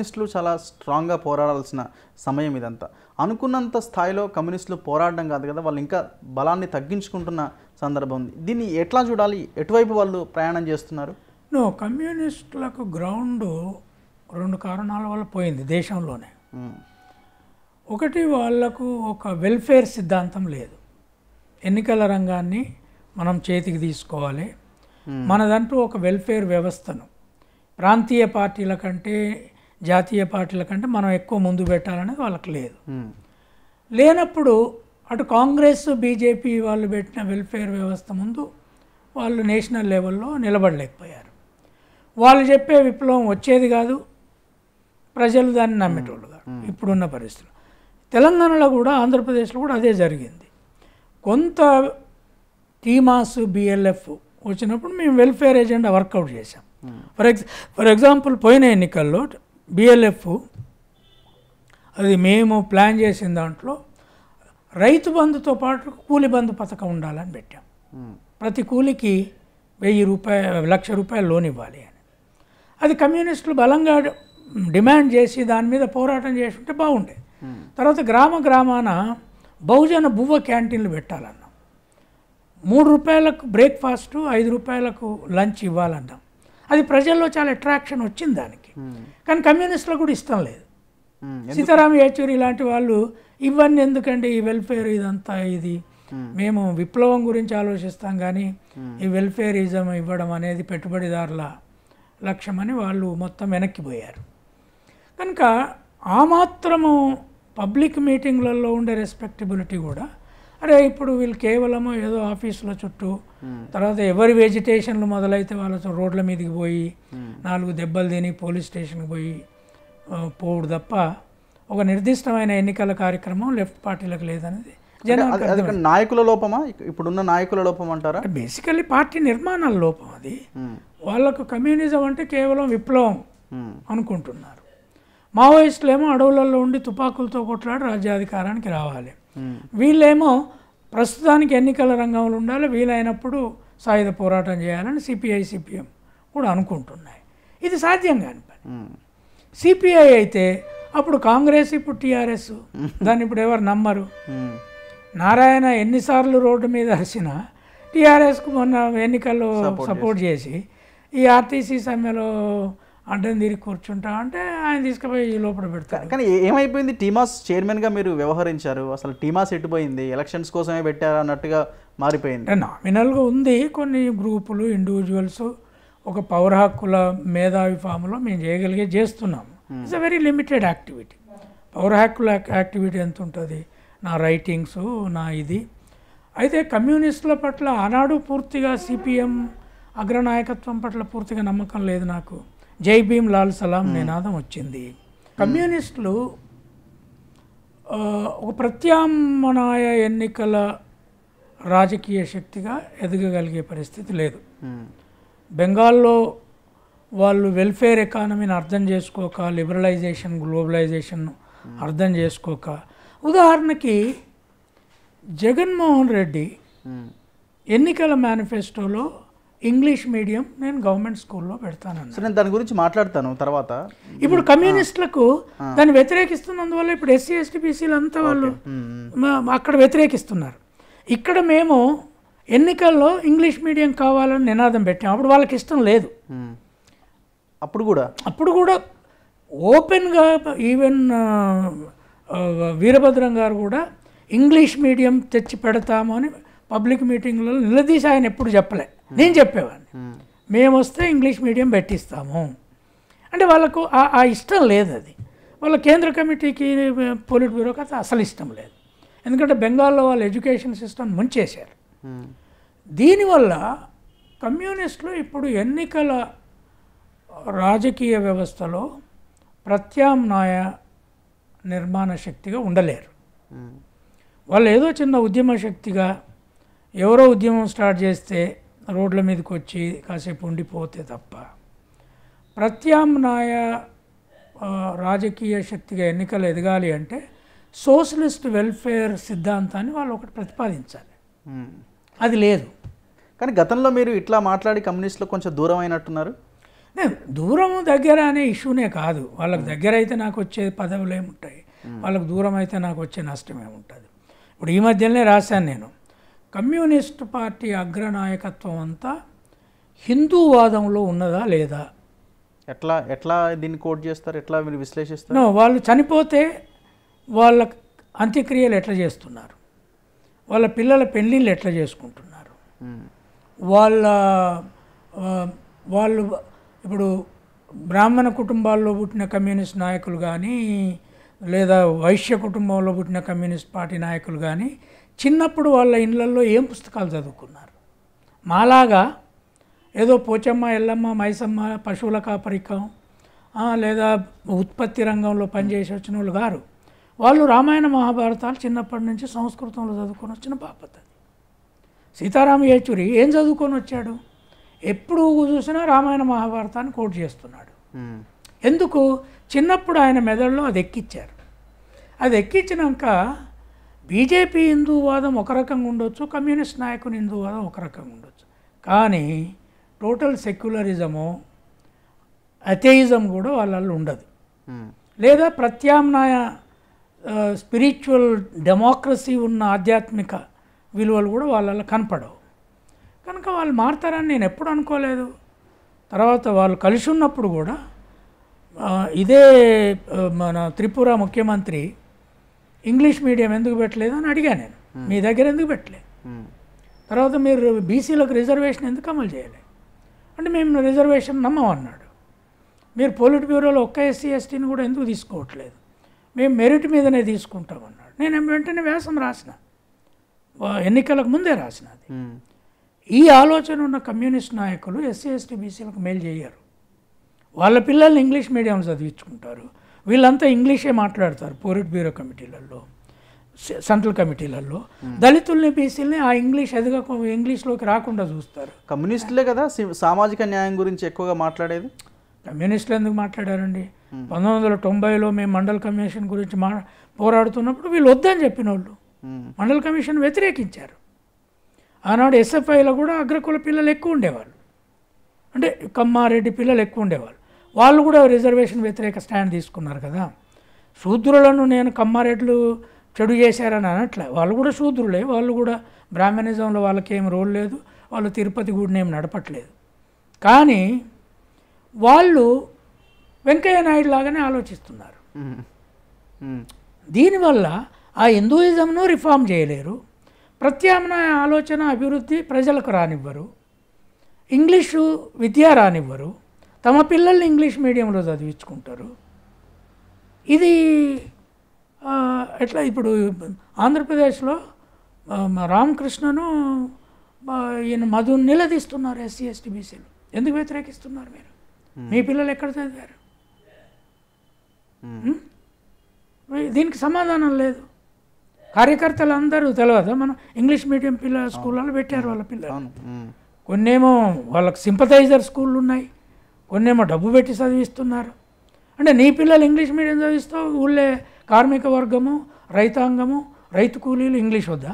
కమ్యూనిస్టులు చాలా స్ట్రాంగ్గా పోరాడాల్సిన సమయం ఇదంతా అనుకున్నంత స్థాయిలో కమ్యూనిస్టులు పోరాడడం కాదు కదా వాళ్ళు ఇంకా బలాన్ని తగ్గించుకుంటున్న సందర్భం ఉంది దీన్ని ఎట్లా చూడాలి ఎటువైపు వాళ్ళు ప్రయాణం చేస్తున్నారు నో కమ్యూనిస్టులకు గ్రౌండ్ రెండు కారణాల వల్ల పోయింది దేశంలోనే ఉమ్, ఒకటి వాళ్లకు ఒక వెల్ఫేర్ సిద్ధాంతం లేదు ఎన్నికల రంగాన్ని మనం చేతికి తీసుకోవాలి మనదంటూ ఒక వెల్ఫేర్ వ్యవస్థను ప్రాంతీయ పార్టీల కంటే జాతీయ పార్టీల కంటే మనం ఎక్కువ ముందు పెట్టాలనేది వాళ్ళకి లేదు ఉమ్, లేనప్పుడు అటు కాంగ్రెస్ బీజేపీ వాళ్ళు పెట్టిన వెల్ఫేర్ వ్యవస్థ ముందు వాళ్ళు నేషనల్ లెవెల్లో నిలబడలేకపోయారు వాళ్ళు చెప్పే విప్లవం వచ్చేది కాదు ప్రజలు దాన్ని నమ్మేటోళ్ళు కాదు ఇప్పుడున్న పరిస్థితులు తెలంగాణలో కూడా ఆంధ్రప్రదేశ్లో కూడా అదే జరిగింది కొంత టీమాస్ బిఎల్ఎఫ్ వచ్చినప్పుడు మేము వెల్ఫేర్ ఎజెండా వర్కౌట్ చేసాం ఫర్ ఎగ్జా ఫర్ ఎగ్జాంపుల్ పోయిన ఎన్నికల్లో బిఎల్ఎఫ్ అది మేము ప్లాన్ చేసిన దాంట్లో రైతు బంధుతో పాటు కూలి బంధు పథకం ఉండాలని పెట్టాం ఉమ్, ప్రతి కూలికి వెయ్యి రూపాయలు లక్ష రూపాయలు లోన్ ఇవ్వాలి అని అది కమ్యూనిస్టులు బలంగా డిమాండ్ చేసి దాని మీద పోరాటం చేసి ఉంటే బాగుండేది తర్వాత గ్రామ గ్రామాన బహుజన బువ్వ క్యాంటీన్లు పెట్టాలన్నాం మూడు రూపాయలకు బ్రేక్ఫాస్ట్ ఐదు రూపాయలకు లంచ్ ఇవ్వాలన్నాం అది ప్రజల్లో చాలా అట్రాక్షన్ వచ్చింది దానికి కానీ కమ్యూనిస్టులకు కూడా ఇష్టం లేదు ఉమ్, సీతారామ యేచూరి ఇలాంటి వాళ్ళు ఇవన్నీ ఎందుకండి ఈ వెల్ఫేర్ ఇదంతా ఇది మేము విప్లవం గురించి ఆలోచిస్తాం కానీ ఈ వెల్ఫేరిజం ఇవ్వడం అనేది పెట్టుబడిదారుల లక్ష్యమని వాళ్ళు మొత్తం వెనక్కిపోయారు కనుక ఆ మాత్రము పబ్లిక్ మీటింగ్లలో ఉండే రెస్పెక్టబిలిటీ కూడా అరే ఇప్పుడు వీళ్ళు కేవలము ఏదో ఆఫీసుల చుట్టూ తర్వాత ఎవరి వెజిటేషన్లు మొదలైతే వాళ్ళతో రోడ్ల మీదకి పోయి నాలుగు దెబ్బలు తిని పోలీస్ స్టేషన్కి పోయి ఆ, పోవుడు తప్ప ఒక నిర్దిష్టమైన ఎన్నికల కార్యక్రమం లెఫ్ట్ పార్టీలకు లేదనేది జనాలకు అది- అది నాయకుల లోపమా ఇక- ఇప్పుడున్న నాయకుల లోపం అంటారా బేసికల్లీ పార్టీ నిర్మాణాల లోపం అది ఉమ్, వాళ్ళకు కమ్యూనిజం అంటే కేవలం విప్లవం ఉమ్, అనుకుంటున్నారు మావోయిస్టులు ఏమో అడవులలో ఉండి తుపాకులతో కొట్లాడి రాజ్యాధికారానికి రావాలి ఉమ్, వీళ్ళేమో ప్రస్తుతానికి ఎన్నికల రంగంలో ఉండాలి వీలైనప్పుడు సాయుధ పోరాటం చేయాలని సిపిఐ సిపిఎం కూడా అనుకుంటున్నాయి ఇది సాధ్యం కాని పని ఉమ్, సిపిఐ అయితే అప్పుడు కాంగ్రెస్ ఇప్పుడు టీఆర్ఎస్ దాన్ని ఇప్పుడు ఎవరు నమ్మరు ఉమ్, నారాయణ ఎన్నిసార్లు రోడ్డు మీద అరిసినా టీఆర్ఎస్కు మొన్న ఎన్నికల్లో సపోర్ట్ చేసి ఈ ఆర్టీసీ సమ్మెలో అడ్డం తిరిగి కూర్చుంటా అంటే ఆయన తీసుకుపోయి ఈ లోపల పెడతారు కానీ ఏ- ఏమైపోయింది టీమాస్ చైర్మన్గా మీరు వ్యవహరించారు అసలు టీమాస్ ఎట్టుపోయింది ఎలక్షన్స్ కోసమే పెట్టారు అన్నట్టుగా మారిపోయింది అంటే నామినల్గా ఉంది కొన్ని గ్రూపులు ఇండివిజువల్స్ ఒక పౌర హక్కుల మేధావి ఫామ్లో మేము చేయగలిగే చేస్తున్నాము it's a very limited activity పౌర హక్కుల యాక్టివిటీ ఎంత ఉంటుంది నా రైటింగ్స్ నా ఇది అయితే కమ్యూనిస్టుల పట్ల ఆనాడు పూర్తిగా సిపిఎం అగ్రనాయకత్వం పట్ల పూర్తిగా నమ్మకం లేదు నాకు జై భీమ్ లాల్ సలాం నినాదం వచ్చింది కమ్యూనిస్టులు ఆ, ఒక ప్రత్యామ్నాయ ఎన్నికల రాజకీయ శక్తిగా ఎదగగలిగే పరిస్థితి లేదు ఉమ్, బెంగాల్లో వాళ్ళు వెల్ఫేర్ ఎకానమీని అర్థం చేసుకోక లిబరలైజేషన్ గ్లోబలైజేషన్ అర్థం చేసుకోక ఉదాహరణకి జగన్మోహన్ రెడ్డి ఉమ్, ఎన్నికల మేనిఫెస్టోలో ఇంగ్లీష్ మీడియం నేను గవర్నమెంట్ స్కూల్లో పెడతానన్నాను సరే నేను దాని గురించి మాట్లాడతాను తర్వాత ఇప్పుడు కమ్యూనిస్టులకు దాన్ని వ్యతిరేకిస్తున్నందువల్ల ఇప్పుడు ఎస్సీ ఎస్టీ బీసీలు అంతా వాళ్ళు ఉమ్, మా- అక్కడ వ్యతిరేకిస్తున్నారు ఇక్కడ మేము ఎన్నికల్లో ఇంగ్లీష్ మీడియం కావాలని నినాదం పెట్టాం అప్పుడు వాళ్ళకి ఇష్టం లేదు ఉమ్. అప్పుడు కూడా అప్పుడు కూడా ఓపెన్గా ఈవెన్ ఆ, ఆ, వీరభద్రం గారు కూడా ఇంగ్లీష్ మీడియం తెచ్చి పెడతాము అని పబ్లిక్ మీటింగ్లలో నిలదీసి ఆయన ఎప్పుడు చెప్పలే నేను చెప్పేవాడిని ఉమ్, మేము వస్తే ఇంగ్లీష్ మీడియం పెట్టిస్తాము అంటే వాళ్ళకు ఆ ఆ ఇష్టం లేదు అది వాళ్ళ కేంద్ర కమిటీకి పోలిట్ బ్యూరోకి అది అసలు ఇష్టం లేదు ఎందుకంటే బెంగాల్లో వాళ్ళ ఎడ్యుకేషన్ సిస్టమ్ ముంచేశారు ఉమ్, దీనివల్ల కమ్యూనిస్టులు ఇప్పుడు ఎన్నికల రాజకీయ వ్యవస్థలో ప్రత్యామ్నాయ నిర్మాణ శక్తిగా ఉండలేరు ఉమ్, వాళ్ళు ఏదో చిన్న ఉద్యమ శక్తిగా ఎవరో ఉద్యమం స్టార్ట్ చేస్తే రోడ్ల మీదకి వచ్చి కాసేపు ఉండిపోతే తప్ప ప్రత్యామ్నాయ ఆ, రాజకీయ శక్తిగా ఎన్నికలు ఎదగాలి అంటే సోషలిస్ట్ వెల్ఫేర్ సిద్ధాంతాన్ని వాళ్ళు ఒకటి ప్రతిపాదించాలి ఉమ్. అది లేదు కానీ గతంలో మీరు ఇట్లా మాట్లాడి కమ్యూనిస్టులకు కొంచెం దూరం అయినట్టున్నారు నే, దూరము దగ్గర అనే ఇష్యూనే కాదు వాళ్ళకి దగ్గర అయితే నాకు వచ్చే పదవులు ఏముంటాయి వాళ్ళకి దూరం అయితే నాకు వచ్చే నష్టం ఏముంటుంది ఇప్పుడు ఈ మధ్యనే రాశాను నేను కమ్యూనిస్ట్ పార్టీ అగ్రనాయకత్వం అంతా హిందూవాదంలో ఉన్నదా లేదా ఎట్లా ఎట్లా దీన్ని కోట్ చేస్తారు ఎట్లా మీరు విశ్లేషిస్తారు నో వాళ్ళు చనిపోతే వాళ్ళ అంత్యక్రియలు ఎట్లా చేస్తున్నారు వాళ్ళ పిల్లల పెళ్ళిళ్ళు ఎట్లా చేసుకుంటున్నారు మ్మ్. వాళ్ళ ఆ, వాళ్ళు ఇప్పుడు బ్రాహ్మణ కుటుంబాల్లో పుట్టిన కమ్యూనిస్ట్ నాయకులు కానీ లేదా వైశ్య కుటుంబంలో పుట్టిన కమ్యూనిస్ట్ పార్టీ నాయకులు కానీ చిన్నప్పుడు వాళ్ళ ఇళ్ళల్లో ఏం పుస్తకాలు చదువుకున్నారు మాలాగా ఏదో పోచమ్మ ఎల్లమ్మ మైసమ్మ పశువుల కాపరికం ఆ, లేదా ఉత్పత్తి రంగంలో పనిచేసి వచ్చిన వాళ్ళు గారు వాళ్ళు రామాయణ మహాభారతాలు చిన్నప్పటి నుంచి సంస్కృతంలో చదువుకొని వచ్చిన బాపత సీతారామ యేచూరి ఏం చదువుకొని వచ్చాడు ఎప్పుడు చూసినా రామాయణ మహాభారతాన్ని కోట్ చేస్తున్నాడు మ్మ్. ఎందుకు చిన్నప్పుడు ఆయన మెదడులో అది ఎక్కిచ్చారు అది ఎక్కించినాక బీజేపీ హిందూవాదం ఒక రకంగా ఉండొచ్చు కమ్యూనిస్ట్ నాయకుని హిందూవాదం ఒక రకంగా ఉండొచ్చు కానీ టోటల్ సెక్యులరిజము అథెయిజం కూడా వాళ్ళల్లో ఉండదు మ్మ్. లేదా ప్రత్యామ్నాయ స్పిరిచువల్ డెమోక్రసీ ఉన్న ఆధ్యాత్మిక విలువలు కూడా వాళ్ళలో కనపడవు కనుక వాళ్ళు మారుతారని నేను ఎప్పుడు అనుకోలేదు తర్వాత వాళ్ళు కలిసి ఉన్నప్పుడు కూడా ఆ, ఇదే ఆ, మన త్రిపుర ముఖ్యమంత్రి ఇంగ్లీష్ మీడియం ఎందుకు పెట్టలేదు అని అడిగాను నేను మీ దగ్గర ఎందుకు పెట్టలేదు మ్మ్. తర్వాత మీరు బీసీలకు రిజర్వేషన్ ఎందుకు అమలు చేయలేదు అంటే మేము రిజర్వేషన్ నమ్మమన్నాడు మీరు పోలిట్ బ్యూరోలో ఒక్క ఎస్సీ ఎస్టీని కూడా ఎందుకు తీసుకోవట్లేదు మేము మెరిట్ మీదనే తీసుకుంటామన్నాడు నేను వెంటనే వ్యాసం రాసిన వా- ఎన్నికలకు ముందే రాసిన అది మ్మ్. ఈ ఆలోచన ఉన్న కమ్యూనిస్ట్ నాయకులు ఎస్సీ ఎస్టీ బీసీలకు మేలు చేయరు వాళ్ళ పిల్లల్ని ఇంగ్లీష్ మీడియం చదివించుకుంటారు వీళ్ళంతా ఇంగ్లీషే మాట్లాడతారు పోలిట్ బ్యూరో కమిటీలలో సె- సెంట్రల్ కమిటీలలో దళితుల్ని బీసీలని ఆ ఇంగ్లీష్ ఎదగక ఇంగ్లీష్లోకి రాకుండా చూస్తారు కమ్యూనిస్టులే కదా సి- సామాజిక న్యాయం గురించి ఎక్కువగా మాట్లాడేది కమ్యూనిస్టులు ఎందుకు మాట్లాడారండి పంతొమ్మిది వందల తొంభైలో మేము మండల్ కమిషన్ గురించి మా పోరాడుతున్నప్పుడు వీళ్ళు వద్దని చెప్పిన వాళ్ళు మ్మ్. మండల్ కమిషన్ వ్యతిరేకించారు ఆనాడు ఎస్ఎఫ్ఐలో కూడా అగ్రకుల పిల్లలు ఎక్కువ ఉండేవాళ్ళు అంటే కమ్మారెడ్డి పిల్లలు ఎక్కువ ఉండేవాళ్ళు వాళ్ళు కూడా రిజర్వేషన్ వ్యతిరేక స్టాండ్ తీసుకున్నారు కదా శూద్రులను నేను కమ్మారెడ్లు చెడు చేశారని అనట్లే వాళ్ళు కూడా శూద్రులే వాళ్ళు కూడా బ్రాహ్మణిజంలో వాళ్ళకి ఏం రోల్ లేదు వాళ్ళు తిరుపతి గుడిని ఏం నడపట్లేదు కానీ వాళ్ళు వెంకయ్య నాయుడు లాగానే ఆలోచిస్తున్నారు మ్మ్. మ్మ్. దీనివల్ల ఆ హిందూయిజంను రిఫార్మ్ చేయలేరు ప్రత్యామ్నాయ ఆలోచన అభివృద్ధి ప్రజలకు రానివ్వరు ఇంగ్లీషు విద్య రానివ్వరు తమ పిల్లల్ని ఇంగ్లీష్ మీడియంలో చదివించుకుంటారు ఇది ఆ, ఎట్లా ఇప్పుడు ఆంధ్రప్రదేశ్లో ఆ, మా రామకృష్ణను ఆ, ఈయన మధు నిలదీస్తున్నారు ఎస్సీ ఎస్టీ బీసీలు ఎందుకు వ్యతిరేకిస్తున్నారు మీరు మీ పిల్లలు ఎక్కడ చదివారు మ్మ్. దీనికి సమాధానం లేదు కార్యకర్తలు అందరూ తెలియదు మనం ఇంగ్లీష్ మీడియం పిల్లల స్కూళ్ళలో పెట్టారు వాళ్ళ పిల్లలు అవును మ్మ్. కొన్నేమో వాళ్ళకి సింపథైజర్ స్కూళ్ళు ఉన్నాయి కొన్నేమో డబ్బు పెట్టి చదివిస్తున్నారు అంటే నీ పిల్లలు ఇంగ్లీష్ మీడియం చదివిస్తావు ఊళ్ళే కార్మిక వర్గము రైతాంగము రైతు కూలీలు ఇంగ్లీష్ వద్దా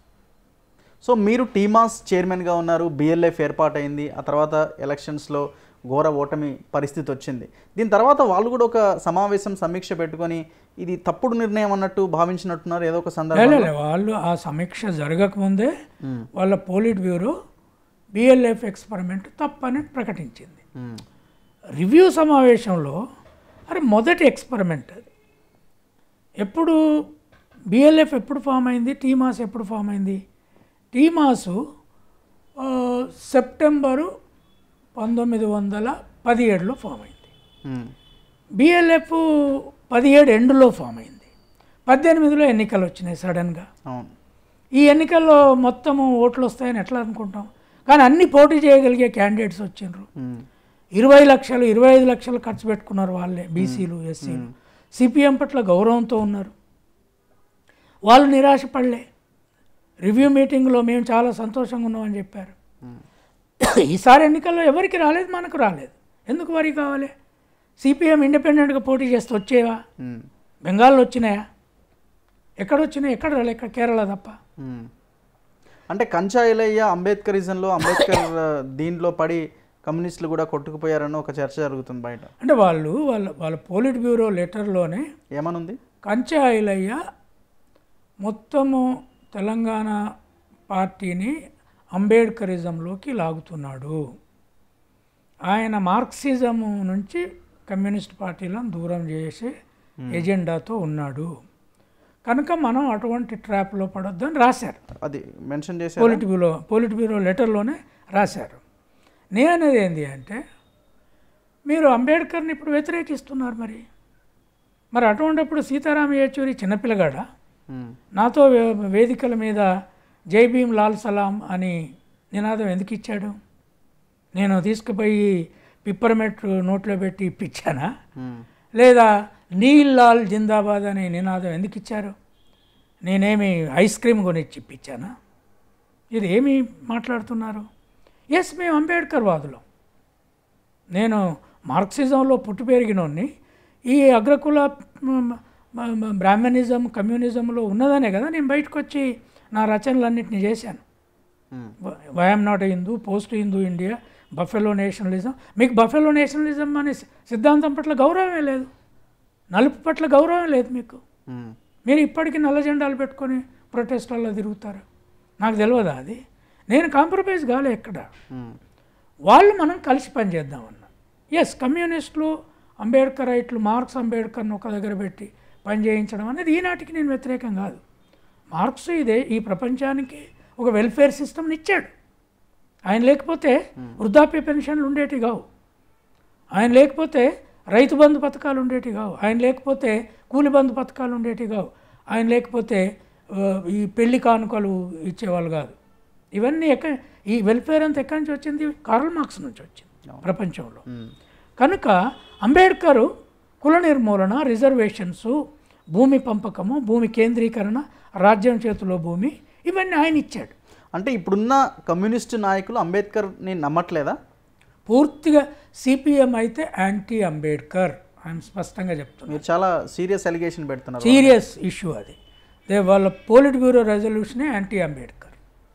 సో మీరు టీమాస్ చైర్మన్గా ఉన్నారు బిఎల్ఎఫ్ ఏర్పాటైంది ఆ తర్వాత ఎలక్షన్స్లో ఘోర ఓటమి పరిస్థితి వచ్చింది దీని తర్వాత వాళ్ళు కూడా ఒక సమావేశం సమీక్ష పెట్టుకొని ఇది తప్పుడు నిర్ణయం అన్నట్టు భావించినట్టున్నారు ఏదో ఒక సందర్భం లే, లే, వాళ్ళు ఆ సమీక్ష జరగకముందే వాళ్ళ పోలిట్ బ్యూరో బిఎల్ఎఫ్ ఎక్స్పెరిమెంట్ తప్పని ప్రకటించింది రివ్యూ సమావేశంలో అరే మొదటి ఎక్స్పెరిమెంట్ అది ఎప్పుడు బిఎల్ఎఫ్ ఎప్పుడు ఫామ్ అయింది టీమాస్ ఎప్పుడు ఫామ్ అయింది టీమాసు ఆ, సెప్టెంబరు పంతొమ్మిది వందల పదిహేడులో ఫామ్ అయింది బిఎల్ఎఫ్ పదిహేడు ఎండులో ఫామ్ అయింది పద్దెనిమిదిలో ఎన్నికలు వచ్చినాయి సడన్గా అవును ఈ ఎన్నికల్లో మొత్తము ఓట్లు వస్తాయని ఎట్లా అనుకుంటాం కానీ అన్ని పోటీ చేయగలిగే క్యాండిడేట్స్ వచ్చిండ్రు మ్మ్. ఇరవై లక్షలు ఇరవై ఐదు లక్షలు ఖర్చు పెట్టుకున్నారు వాళ్ళే బీసీలు ఎస్సీలు సిపిఎం పట్ల గౌరవంతో ఉన్నారు వాళ్ళు నిరాశపడలే రివ్యూ మీటింగ్లో మేము చాలా సంతోషంగా ఉన్నామని చెప్పారు ఈసారి ఎన్నికల్లో ఎవరికి రాలేదు మనకు రాలేదు ఎందుకు వరి కావాలి సిపిఎం ఇండిపెండెంట్గా పోటీ చేస్తే వచ్చేవా మ్మ్. బెంగాల్లో వచ్చినాయా ఎక్కడ వచ్చినాయి ఎక్కడ రాలే ఇక్కడ కేరళ తప్ప మ్మ్. అంటే కంచా ఇలయ్య అంబేద్కరిజంలో అంబేద్కర్ ఆ, దీంట్లో పడి కమ్యూనిస్టులు కూడా కొట్టుకుపోయారని ఒక చర్చ జరుగుతుంది బయట అంటే వాళ్ళు వాళ్ళ వాళ్ళ పోలిట్ బ్యూరో లెటర్లోనే ఏమనుంది కంచె ఐలయ్య మొత్తము తెలంగాణ పార్టీని అంబేడ్కరిజంలోకి లాగుతున్నాడు ఆయన మార్క్సిజం నుంచి కమ్యూనిస్ట్ పార్టీలను దూరం చేసే ఎజెండాతో ఉన్నాడు కనుక మనం అటువంటి ట్రాప్లో పడొద్దని రాశారు అది మెన్షన్ చేశారు పోలిట్ బ్యూరో పోలిట్ బ్యూరో లెటర్లోనే రాశారు నేను అనేది ఏంటి అంటే మీరు అంబేద్కర్ని ఇప్పుడు వ్యతిరేకిస్తున్నారు మరి మరి అటువంటిప్పుడు సీతారామ యేచూరి చిన్నపిల్లగాడా ఉమ్, నాతో వే- వేదికల మీద జై భీమ్ లాల్ సలాం అని నినాదం ఎందుకు ఇచ్చాడు నేను తీసుకుపోయి పిప్పర్మెట్ నోట్లో పెట్టి ఇప్పించానా ఉమ్, లేదా నీల్ లాల్ జిందాబాద్ అనే నినాదం ఎందుకు ఇచ్చారు నేనేమి ఐస్ క్రీమ్ కొనిచ్చి ఇప్పించానా ఇది ఏమి మాట్లాడుతున్నారు ఎస్ మేము అంబేద్కర్ వాదులం నేను మార్క్సిజంలో పుట్టి పెరిగినోడిని ఈ అగ్రకుల మ- మ- మ- బ్రాహ్మణిజం కమ్యూనిజంలో ఉన్నదనే కదా నేను బయటకు వచ్చి నా రచనలన్నింటినీ చేశాను um, why am not Hindu post Hindu India buffalo nationalism మీకు బఫెలో నేషనలిజం అనే సి- సిద్ధాంతం పట్ల గౌరవమే లేదు నలుపు పట్ల గౌరవం లేదు మీకు ఉమ్, మీరు ఇప్పటికీ నల్ల జెండాలు పెట్టుకొని ప్రొటెస్ట్లలో తిరుగుతారు నాకు తెలియదా అది నేను కాంప్రమైజ్ కాలే ఎక్కడ ఉమ్, వాళ్ళు మనం కలిసి పనిచేద్దామన్న ఎస్ కమ్యూనిస్టులు అంబేద్కర్ రైట్లు మార్క్స్ అంబేద్కర్ని ఒక దగ్గర పెట్టి పనిచేయించడం అనేది ఈనాటికి నేను వ్యతిరేకం కాదు మార్క్స్ ఇదే ఈ ప్రపంచానికి ఒక వెల్ఫేర్ సిస్టమ్ని ఇచ్చాడు ఆయన లేకపోతే వృద్ధాప్య పెన్షన్లు ఉండేటి కావు ఆయన లేకపోతే రైతు బంధు పథకాలు ఉండేటి కావు ఆయన లేకపోతే కూలి బంధు పథకాలు ఉండేటి కావు ఆయన లేకపోతే ఆ, ఈ పెళ్లి కానుకలు ఇచ్చేవాళ్ళు కాదు ఇవన్నీ ఎక్క ఈ వెల్ఫేర్ అంతా ఎక్కడి నుంచి వచ్చింది కార్ల్ మార్క్స్ నుంచి వచ్చింది ప్రపంచంలో ఉమ్, కనుక అంబేద్కర్ కుల నిర్మూలన రిజర్వేషన్స్ భూమి పంపకము భూమి కేంద్రీకరణ రాజ్యం చేతిలో భూమి ఇవన్నీ ఆయన ఇచ్చాడు అంటే ఇప్పుడున్న కమ్యూనిస్టు నాయకులు అంబేద్కర్ని నమ్మట్లేదా పూర్తిగా సిపిఎం అయితే యాంటీ అంబేద్కర్ ఆయన స్పష్టంగా చెప్తున్నారు మీరు చాలా సీరియస్ అలిగేషన్ పెడుతున్నారు సీరియస్ ఇష్యూ అది దే వాళ్ళ పోలిట్ బ్యూరో రెజల్యూషనే anti Ambedkar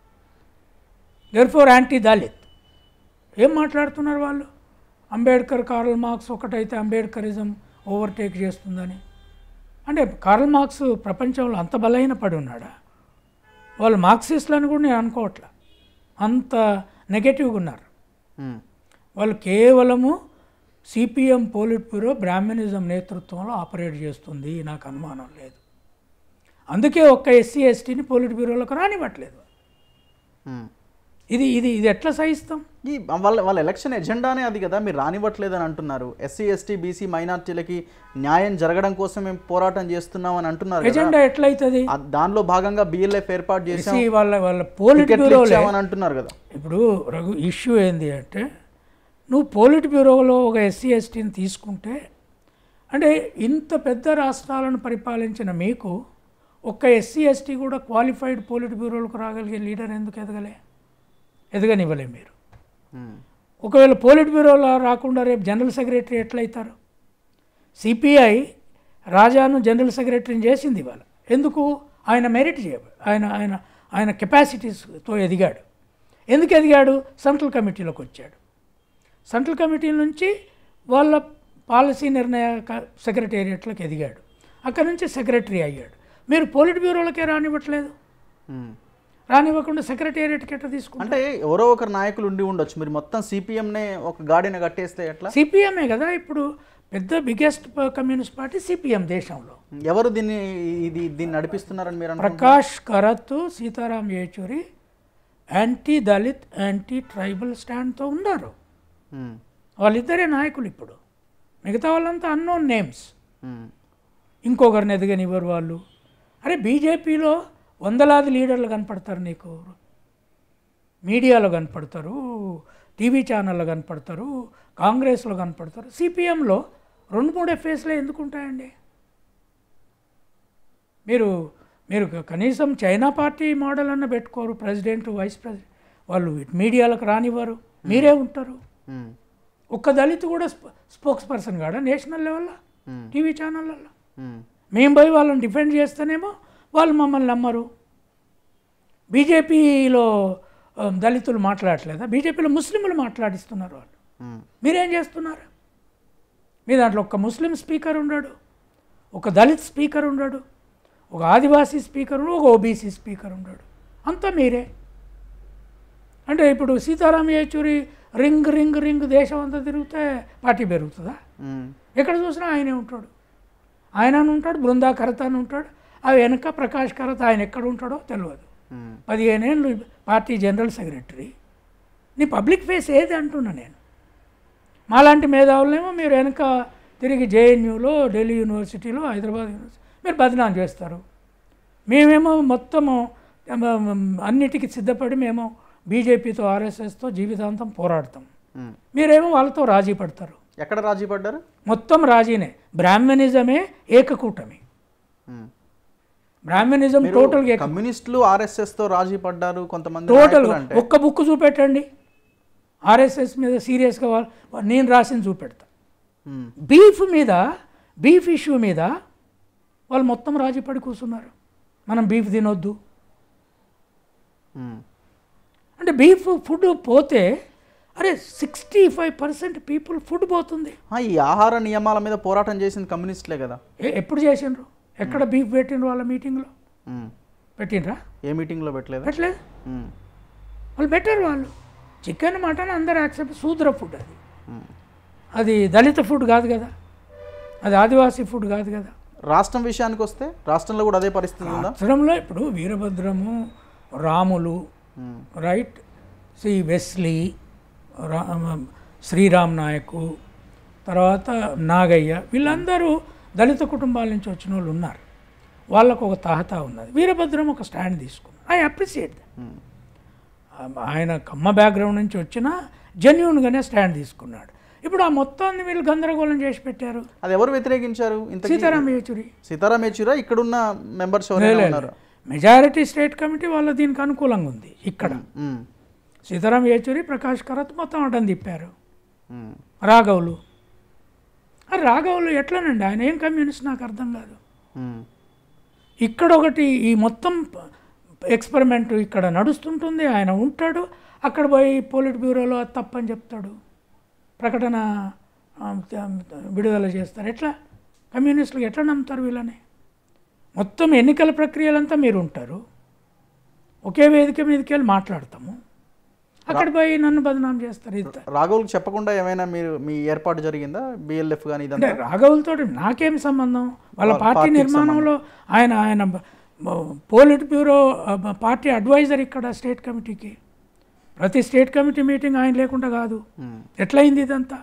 therefore anti Dalit ఏం మాట్లాడుతున్నారు వాళ్ళు అంబేద్కర్ కార్ల్ మార్క్స్ ఒకటైతే అంబేద్కరిజం ఓవర్టేక్ చేస్తుందని అంటే కార్ల్ మార్క్స్ ప్రపంచంలో అంత బలహీన పడి ఉన్నాడా వాళ్ళు మార్క్సిస్టులని కూడా నేను అనుకోవట్లా అంత నెగటివ్గా ఉన్నారు ఉమ్, వాళ్ళు కేవలము సిపిఎం పోలిట్ బ్యూరో బ్రాహ్మణిజం నేతృత్వంలో ఆపరేట్ చేస్తుంది నాకు అనుమానం లేదు అందుకే ఒక్క ఎస్సీ ఎస్టీని పోలిట్ బ్యూరోలకు రానివ్వట్లేదు ఉమ్. ఇది ఇది ఇది ఎట్లా సహిస్తాం ఈ వాళ్ళ వాళ్ళ ఎలక్షన్ ఎజెండానే అది కదా మీరు రానివ్వట్లేదని అంటున్నారు ఎస్సీ ఎస్టీ బీసీ మైనార్టీలకి న్యాయం జరగడం కోసం మేము పోరాటం చేస్తున్నాం అని అంటున్నారు కదా ఎజెండా ఎట్లయితుంది ఆ దానిలో భాగంగా బిఎల్ఎఫ్ ఏర్పాటు చేసాం ఎస్సీ వాళ్ళ వాళ్ళ పోలిట్ టికెట్లు బ్యూరోలే ఇచ్చామని అంటున్నారు కదా ఇప్పుడు రఘు ఇష్యూ ఏంది అంటే నువ్వు పోలిట్ బ్యూరోలో ఒక ఎస్సీ ఎస్టీని తీసుకుంటే అంటే ఇంత పెద్ద రాష్ట్రాలను పరిపాలించిన మీకు ఒక్క ఎస్సీ ఎస్టీ కూడా క్వాలిఫైడ్ పోలిట్ బ్యూరోలకు రాగలిగే లీడర్ ఎందుకు ఎదగలే ఎదగనివ్వలే మీరు ఉమ్, ఒకవేళ పోలిట్ బ్యూరోలో రాకుండా రేపు జనరల్ సెక్రటరీ ఎట్లయితారు సిపిఐ రాజాను జనరల్ సెక్రటరీని చేసింది ఇవాళ ఎందుకు ఆయన మెరిట్ చేయ ఆయన ఆయన ఆయన కెపాసిటీస్తో ఎదిగాడు ఎందుకు ఎదిగాడు సెంట్రల్ కమిటీలోకి వచ్చాడు సెంట్రల్ కమిటీ నుంచి వాళ్ళ పాలసీ నిర్ణయ సెక్రటేరియట్లకు ఎదిగాడు అక్కడి నుంచి సెక్రటరీ అయ్యాడు మీరు పోలిట్ బ్యూరోలకే రానివ్వట్లేదు ఉమ్. రానివ్వకుండా సెక్రటేరియట్కి ఎట్లా తీసుకుంటారు అంటే ఎవరో ఒకరు నాయకులు ఉండి ఉండొచ్చు మీరు మొత్తం సిపిఎంనే ఒక గాడిన కట్టేస్తే ఎట్లా సిపిఎంఏ కదా ఇప్పుడు పెద్ద బిగ్గెస్ట్ కమ్యూనిస్ట్ పార్టీ సిపిఎం దేశంలో ఎవరు దీన్ని ఇది దీన్ని నడిపిస్తున్నారని మీరు అనుకుంటున్నారు Prakash Karat Sitaram Yechury anti Dalit anti tribal స్టాండ్తో ఉన్నారు ఉమ్, వాళ్ళిద్దరే నాయకులు ఇప్పుడు మిగతా వాళ్ళంతా అన్నోన్ నేమ్స్ ఉమ్, ఇంకొకరిని ఎదగనివ్వరు వాళ్ళు అరే బీజేపీలో వందలాది లీడర్లు కనపడతారు నీకు మీడియాలో కనపడతారు టీవీ ఛానల్లో కనపడతారు కాంగ్రెస్లో కనపడతారు సిపిఎంలో రెండు మూడు ఎఫ్ఏస్లో ఎందుకు ఉంటాయండి మీరు మీరు కనీసం చైనా పార్టీ మోడల్ అన్న పెట్టుకోరు ప్రెసిడెంట్ వైస్ ప్రెసిడెంట్ వాళ్ళు మీడియాలకు రానివ్వరు మీరే ఉంటారు ఉమ్, ఒక్క దళిత్ కూడా స్పో స్పోక్స్ పర్సన్ కాడా నేషనల్ లెవెల్లో ఉమ్, టీవీ ఛానళ్ళల్లో ఉమ్, మేము పోయి వాళ్ళని డిఫెండ్ చేస్తేనేమో వాళ్ళు మమ్మల్ని నమ్మరు బీజేపీలో ఆ, దళితులు మాట్లాడట్లేదా బీజేపీలో ముస్లింలు మాట్లాడిస్తున్నారు వాళ్ళు ఉమ్, మీరేం చేస్తున్నారు మీ దాంట్లో ఒక ముస్లిం స్పీకర్ ఉన్నాడు ఒక దళిత్ స్పీకర్ ఉన్నాడు ఒక ఆదివాసీ స్పీకర్ ఉన్నాడు ఒక ఓబీసీ స్పీకర్ ఉన్నాడు అంతా మీరే అంటే ఇప్పుడు Sitaram Yechury ring ring ring దేశం అంతా తిరిగితే పార్టీ పెరుగుతుందా ఉమ్, ఎక్కడ చూసినా ఆయనే ఉంటాడు ఆయన అని ఉంటాడు బృందా కరత అని ఉంటాడు ఆ వెనక ప్రకాష్ కరత ఆయన ఎక్కడ ఉంటాడో తెలియదు ఉమ్, పదిహేనేళ్ళు పార్టీ జనరల్ సెక్రటరీ నీ పబ్లిక్ ఫేస్ ఏది అంటున్నా నేను మాలాంటి మేధావులనేమో మీరు వెనక తిరిగి జేఎన్యూలో ఢిల్లీ యూనివర్సిటీలో హైదరాబాద్ యూనివర్సిటీ మీరు బదనాం చేస్తారు మేమేమో మొత్తము ఏమ, అన్నిటికీ సిద్ధపడి మేము బీజేపీతో ఆర్ఎస్ఎస్తో జీవితాంతం పోరాడతాం ఉమ్. మీరేమో వాళ్ళతో రాజీ పడతారు ఎక్కడ రాజీ పడ్డారు మొత్తం రాజీనే బ్రాహ్మణిజమే ఏకకూటమి ఉమ్. బ్రాహ్మణిజం మీరు టోటల్గా కమ్యూనిస్టులు ఆర్ఎస్ఎస్ తో రాజీ పడ్డారు కొంతమంది టోటల్ నాయకులు అంటే ఒక్క బుక్ చూపెట్టండి ఆర్ఎస్ఎస్ మీద సీరియస్గా వాళ్ళు నేను రాసింది చూపెడతా ఉమ్, బీఫ్ మీద బీఫ్ ఇష్యూ మీద వాళ్ళు మొత్తం రాజీపడి కూర్చున్నారు మనం బీఫ్ తినొద్దు ఉమ్, అంటే బీఫ్ ఫుడ్ పోతే అరే sixty five percent people food పోతుంది ఆ, ఈ ఆహార నియమాల మీద పోరాటం చేసింది కమ్యూనిస్టులే కదా ఏ- ఎప్పుడు చేసిండ్రు ఎక్కడ బీఫ్ పెట్టిండ్రు వాళ్ళ మీటింగ్లో ఉమ్, పెట్టిండ్రా ఏ మీటింగ్లో పెట్టలేదా పెట్టలేదు ఉమ్, వాళ్ళు పెట్టారు వాళ్ళు చికెన్ మటన్ అందరు యాక్సెప్ట్ శూద్ర ఫుడ్ అది ఉమ్. అది దళిత ఫుడ్ కాదు కదా అది ఆదివాసీ ఫుడ్ కాదు కదా రాష్ట్రం విషయానికి వస్తే రాష్ట్రంలో కూడా అదే పరిస్థితి ఉందా రాష్ట్రంలో ఇప్పుడు Veerabhadram Ramulu um, right Shri Wesley రా శ్రీరామ్ నాయకు తర్వాత నాగయ్య వీళ్ళందరూ దళిత కుటుంబాల నుంచి వచ్చిన వాళ్ళు ఉన్నారు వాళ్ళకు ఒక తహతా ఉన్నది వీరభద్రం ఒక స్టాండ్ తీసుకున్నారు ఐ అప్రిషియేట్ దట్ ఉమ్, ఆయన కమ్మ బ్యాక్గ్రౌండ్ నుంచి వచ్చినా జెన్యున్గానే స్టాండ్ తీసుకున్నాడు ఇప్పుడు ఆ మొత్తాన్ని వీళ్ళు గందరగోళం చేసి పెట్టారు అది ఎవరు వ్యతిరేకించారు ఇంత సీతారాం యేచూరి సీతారాం యేచూరా ఇక్కడున్న మెంబర్స్ ఎవరైనా ఉన్నారు మెజారిటీ స్టేట్ కమిటీ వాళ్ళ దీనికి అనుకూలంగా ఉంది ఇక్కడ ఉమ్, సీతారాం యేచూరి ప్రకాష్ కరత్ మొత్తం అడ్డం తిప్పారు ఉమ్, రాఘవులు ఆ రాఘవులు ఎట్లనండి ఆయన ఏం కమ్యూనిస్ట్ నాకు అర్థం కాదు ఉమ్, ఇక్కడ ఒకటి ఈ మొత్తం ఎక్స్పెరిమెంట్ ఇక్కడ నడుస్తుంటుంది ఆయన ఉంటాడు అక్కడ పోయి పోలిట్ బ్యూరోలో అది తప్పని చెప్తాడు ప్రకటన ఆ, విడుదల చేస్తారు ఎట్లా కమ్యూనిస్టులు ఎట్లా నమ్ముతారు వీళ్ళని మొత్తం ఎన్నికల ప్రక్రియలంతా మీరు ఉంటారు ఒకే వేదిక మీదకి వెళ్ళి మాట్లాడతాము అక్కడ పోయి నన్ను బదనాం చేస్తారు ఇంత రాఘవులకు చెప్పకుండా ఏమైనా మీరు మీ ఏర్పాటు జరిగిందా బిఎల్ఎఫ్ కానీ అంటే ఇదంతా రాఘవులతో నాకేం సంబంధం వాళ్ళ వాళ్ళ పార్టీ పార్టీకి నిర్మాణంలో ఆయన ఆయన బ- బ- పోలిట్ బ్యూరో ఆ, బ- పార్టీ అడ్వైజర్ ఇక్కడ స్టేట్ కమిటీకి ప్రతి స్టేట్ కమిటీ మీటింగ్ ఆయన లేకుండా కాదు ఉమ్, ఎట్లయింది ఇదంతా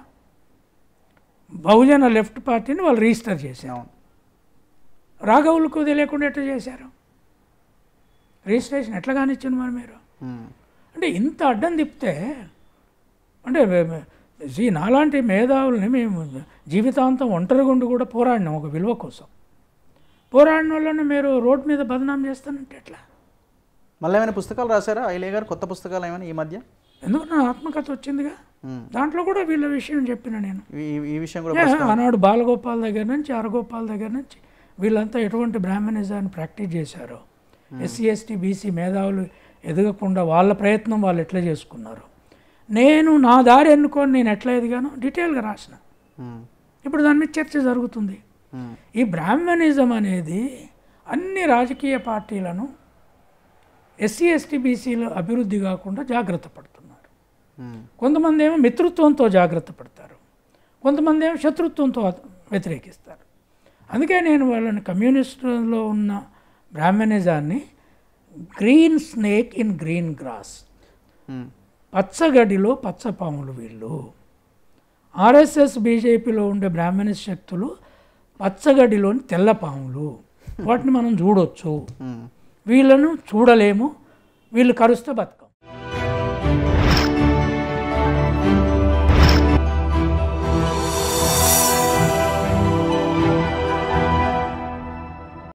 బహుజన లెఫ్ట్ పార్టీని వాళ్ళు రిజిస్టర్ చేశారు అవును రాఘవులకు తెలియకుండా ఎట్లా చేశారు రిజిస్ట్రేషన్ ఎట్లా కానిచ్చాను మరి మీరు ఉమ్, అంటే ఇంత అడ్డం తిప్పితే అంటే మే- మే- ఈ నాలాంటి మేధావుల్ని మేము జీవితాంతం ఒంటరిగుండి కూడా పోరాడినాం ఒక విలువ కోసం పోరాడిన వాళ్ళని మీరు రోడ్ మీద బదనాం చేస్తానంటే ఎట్లా మళ్ళీ ఏమైనా పుస్తకాలు రాశారా ఐలే గారు కొత్త పుస్తకాలు ఏమైనా ఈ మధ్య ఎందుకు నా ఆత్మకథ వచ్చిందిగా ఉమ్, దాంట్లో కూడా వీళ్ళ విషయం చెప్పిన నేను ఈ- ఈ విషయం కూడా ఏ, ఆనాడు బాలగోపాల్ దగ్గర నుంచి అరగోపాల్ దగ్గర నుంచి వీళ్ళంతా ఎటువంటి బ్రాహ్మణిజాన్ని ప్రాక్టీస్ చేశారో ఎస్సీ ఎస్టీ బీసీ మేధావులు ఎదగకుండా వాళ్ళ ప్రయత్నం వాళ్ళు ఎట్లా చేసుకున్నారు నేను నా దారి ఎన్నుకొని నేను ఎట్లా ఎదిగానో డీటెయిల్గా రాసిన ఉమ్, ఇప్పుడు దాని మీద చర్చ జరుగుతుంది ఉమ్, ఈ బ్రాహ్మణిజం అనేది అన్ని రాజకీయ పార్టీలను ఎస్సీ ఎస్టీ బీసీలు అభివృద్ధి కాకుండా జాగ్రత్త పడుతున్నారు ఉమ్, కొంతమంది ఏమో మిత్రుత్వంతో జాగ్రత్త పడతారు కొంతమంది ఏమో శత్రుత్వంతో వ్యతిరేకిస్తారు అందుకే నేను వాళ్ళని కమ్యూనిస్టులో ఉన్న బ్రాహ్మణిజాన్ని green snake in green grass um, పచ్చగడ్డిలో పచ్చపాములు వీళ్ళు ఆర్ఎస్ఎస్ బీజేపీలో ఉండే బ్రాహ్మణిస్ట్ శక్తులు పచ్చగడ్డిలోని తెల్ల పాములు వాటిని మనం చూడొచ్చు ఉమ్. వీళ్ళను చూడలేము వీళ్ళు కరుస్తే బతక